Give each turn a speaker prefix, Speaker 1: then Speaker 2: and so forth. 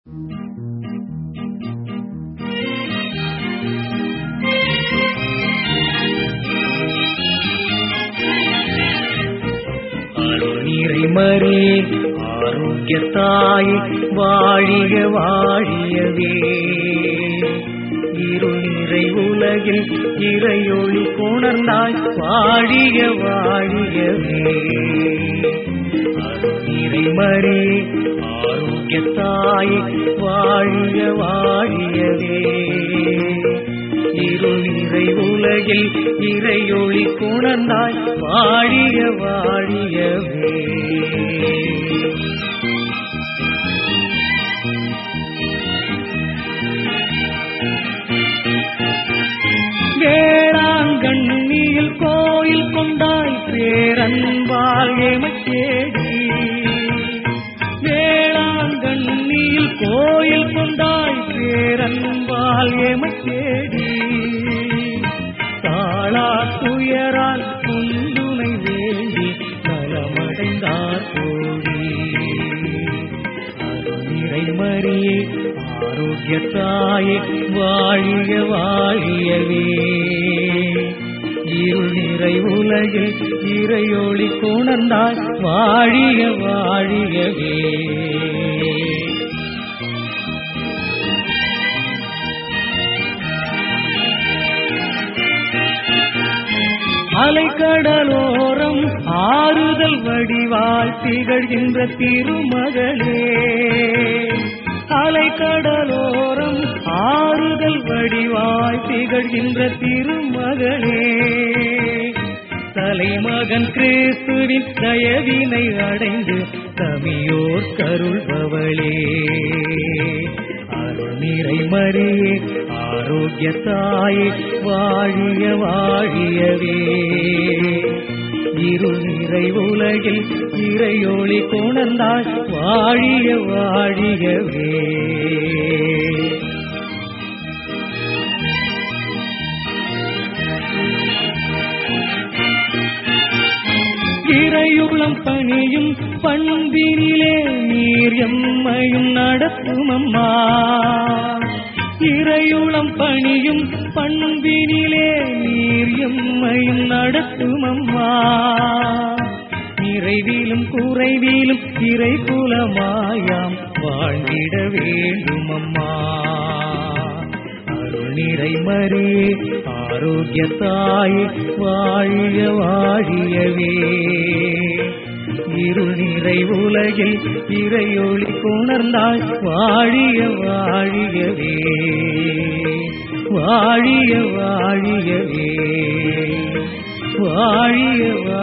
Speaker 1: அருணிறைமரே ஆரோக்கியத்தாய் வாழிய வாழியவே இருநிறை உலகில் இறையொளி கொணர்ந்தாய் வாழிய வாழியவே அருணிறைமரே ஆரோக்கியத்தாய் வாழிய வாழியவே இருநிறை உலகில் இறையொளி கொணர்ந்தாய் வாழிய வாழியவே வேளாங்கண்ணியில் கோயில் கொண்டாய் பேரன்பால் எமச்சேடி வேளாங்கண்ணியில் கோயில் கொண்டாய் பேரன்பால் எமச்சேடி தாளா துயரால் குந்துணை வேண்டி நலமடைந்தார் கோடி அருணிறை மறியே ஆரோக்கியத்தாயே வாழிய வாழியவே இருள் நிறை உலகில் இறையொளி கொணர்ந்தாய் வாழிய வாழியவே அலைக்கடலோரம் ஆறுதல் வடிவாய் திகழ்கின்ற திருமகளே அலைக்கடலோரம் ஆறுதல் வடிவாய் திகழ்கின்ற திருமகளே தலைமகன் கிறிஸ்துவின் தயவினை அடைந்து தமியோர் கருள்பவளே அருள் நிறை மறியே ஆரோக்கிய தாயே வாழிய வாழியவே இருள் நிறை உலகில் இறையொளி கொணர்ந்தாய் வாழிய வாழியவே இறையுளம் பணியும் பண்பினிலே நீர் எம்மையும் நடத்தும் அம்மா இறையுளம் பணியும் பண்பினிலே நீர் எம்மையும் நடத்தும் அம்மா நிறைவிலும் குறைவிலும் இறை குலமாயாம் வாழ்ந்திட வேண்டும் அம்மா அருள் நிறை மறியே ஆரோக்கிய தாயே வாழிய வாழியவே இருள் நிறை உலகில் இறையொளி கொணர்ந்தாய் வாழிய வாழியவே வாழிய வாழியவே வாழிய